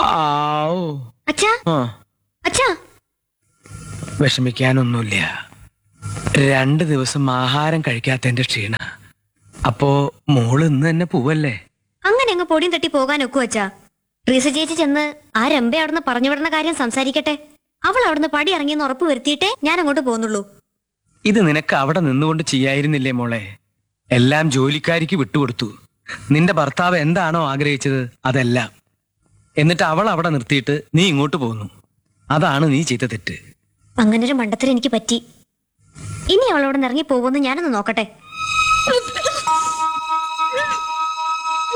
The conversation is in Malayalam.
ആവൂ. അച്ഛാ ആ അച്ഛാ വിഷമിക്കാനൊന്നുമില്ല രണ്ട് ദിവസം ആഹാരം കഴിക്കാത്തതിന്റെ ക്ഷീണ അപ്പോ മോള് ഇന്ന് തന്നെ പോവല്ലേ അങ്ങനെ അങ്ങ് പൊടിയും തട്ടി പോകാൻ ഒക്കു അച്ഛാ റീസ ചേച്ചി ചെന്ന് ആ രമ്പ അവിടുന്ന് പറഞ്ഞു വിടുന്ന കാര്യം സംസാരിക്കട്ടെ അവൾ അവിടുന്ന് പടി ഇറങ്ങിയെന്ന് ഉറപ്പ് വരുത്തിയിട്ടേ ഞാൻ അങ്ങോട്ട് പോകുന്നുള്ളൂ ഇത് നിനക്ക് അവിടെ നിന്നുകൊണ്ട് ചെയ്യായിരുന്നില്ലേ മോളെ എല്ലാം ജോലിക്കാരിക്ക് വിട്ടുകൊടുത്തു നിന്റെ ഭർത്താവ് എന്താണോ ആഗ്രഹിച്ചത് അതെല്ലാം എന്നിട്ട് അവൾ അവിടെ നിർത്തിയിട്ട് നീ ഇങ്ങോട്ട് പോന്നു അതാണ് നീ ചെയ്ത തെറ്റ് അങ്ങനൊരു മണ്ടത്തിൽ എനിക്ക് പറ്റി ഇനി അവൾ അവിടെ നിന്ന് ഇറങ്ങി പോകുമെന്ന് ഞാനൊന്ന് നോക്കട്ടെ